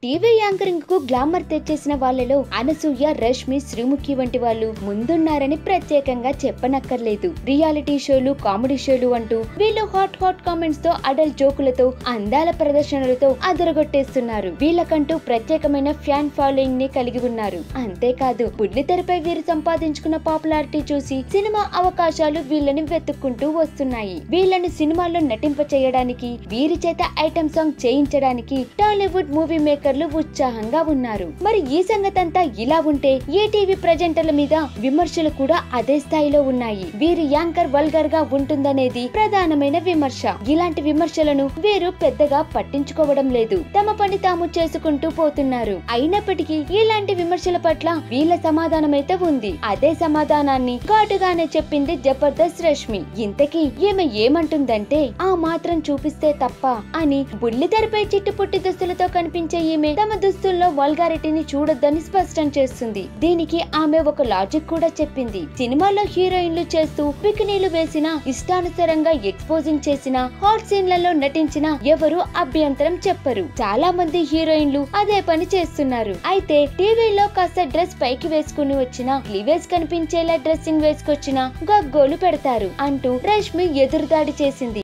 TV anchoring కు glamour తెచ్చేసిన వాళ్ళలో అనసూయ రష్మి శ్రీముఖి వంటి వాళ్ళు ముందున్నారని ప్రత్యేకంగా చెప్పనక్కర్లేదు రియాలిటీ షోలు కామెడీ షోలు అంటూ వీళ్ళు హాట్ హాట్ కామెంట్స్ తో అడల్ట్ జోకులతో అందాల ప్రదర్శనలతో అదరగొట్టేస్తున్నారు వీళ్ళకంటూ ప్రత్యేకమైన ఫ్యాన్ ఫాలోయింగ్ ని కలిగి ఉన్నారు అంతేకాదు బుల్లితెరపై వీరు సంపాదించుకున్న పాపులారిటీ చూసి సినిమా అవకాశాలు వీళ్ళని వెతుక్కుంటూ వస్తున్నాయి వీళ్ళని సినిమాల్లో నటింప చేయడానికి వీరి చేత ఐటమ్ సాంగ్ చేయించడానికి టాలీవుడ్ మూవీ మేకర్లు ఉత్సాహంగా ఉన్నారు మరి ఈ సంగతంతా ఇలా ఉంటే ఏ టీవీ ప్రజెంటర్ల మీద విమర్శలు కూడా అదే స్థాయిలో ఉన్నాయి వీరి యాంకర్ వల్గర్ గా ఉంటుందనేది ప్రధానమైన విమర్శ ఇలాంటి విమర్శలను వీరు పెద్దగా పట్టించుకోవడం లేదు తమ పని తాము చేసుకుంటూ పోతున్నారు అయినప్పటికీ ఇలాంటి విమర్శల పట్ల వీళ్ళ సమాధానమైతే ఉంది అదే సమాధానాన్ని ఘాటుగానే చెప్పింది జబర్దస్త్ రష్మి ఇంతకీ ఈమె ఏమంటుందంటే ఆ మాత్రం చూపిస్తే తప్ప అని బుల్లితెరపై చిట్టుపుట్టి దుస్తులతో కనిపించే ఈమె తమ దుస్తుల్లో వల్గారిటీని చూడొద్దని స్పష్టం చేస్తుంది దీనికి ఆమె ఒక లాజిక్ కూడా చెప్పింది సినిమాలో హీరోయిన్లు చేస్తూ బికినీలు వేసిన ఇష్టానుసారంగా ఎక్స్పోజింగ్ చేసిన హాట్ సీన్లలో నటించిన ఎవరు అభ్యంతరం చెప్పరు చాలా మంది హీరోయిన్లు అదే పని చేస్తున్నారు అయితే టీవీలో కాస్త డ్రెస్ పైకి వేసుకుని వచ్చిన క్లీవేజ్ కనిపించేలా డ్రెస్సింగ్ వేసుకొచ్చిన గగ్గోలు పెడతారు అంటూ రష్మి ఎదురుదాడి చేసింది